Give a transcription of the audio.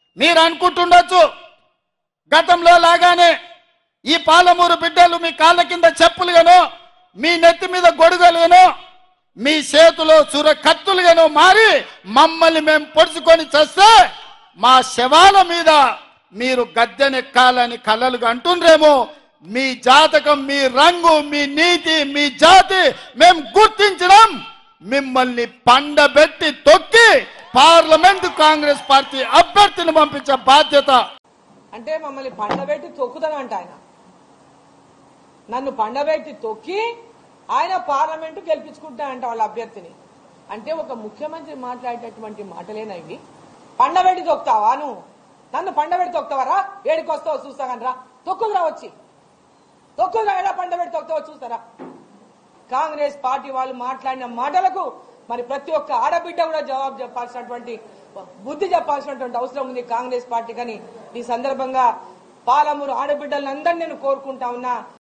మీరు అనుకుంటుండొచ్చు గతంలో లాగానే ఈ పాలమూరు బిడ్డలు మీ కాళ్ళ కింద చెప్పులుగానో మీ నెత్తి మీద గొడుగలుగానో మీ చేతిలో చుర కత్తులుగానో మారి మమ్మల్ని మేము పొడుచుకొని చేస్తే మా శవాల మీద మీరు గద్దెనెక్కాలని కలలుగా అంటుండ్రేమో మీ జాతకం మీ రంగు మీ నీతి మీ జాతి మేము గుర్తించడం మిమ్మల్ని పండబెట్టి తొక్కి పార్లమెంట్ కాంగ్రెస్ పార్టీ అభ్యర్థిని పంపించే బాధ్యత అంటే మమ్మల్ని పండబెట్టి తొక్కుతానంట ఆయన నన్ను పండబెట్టి తొక్కి ఆయన పార్లమెంటు గెలిపించుకుంటానంట వాళ్ళ అభ్యర్థిని అంటే ఒక ముఖ్యమంత్రి మాట్లాడేటటువంటి మాటలేనా ఇవి పండబెట్టి తొక్కుతావా నువ్వు నన్ను పండబెట్టి తొక్కుతావరా ఏడికి వస్తావో చూస్తా కానీ రా తొక్కుదురా వచ్చి తొక్కుదురా ఎలా పండబెట్టి తొక్కుతావో చూస్తారా కాంగ్రెస్ పార్టీ వాళ్ళు మాట్లాడిన మాటలకు మరి ప్రతి ఒక్క ఆడబిడ్డ కూడా జవాబు చెప్పాల్సినటువంటి బుద్ధి చెప్పాల్సినటువంటి అవసరం ఉంది కాంగ్రెస్ పార్టీ కానీ ఈ సందర్భంగా పాలమూరు ఆడబిడ్డలందరినీ నేను కోరుకుంటా ఉన్నా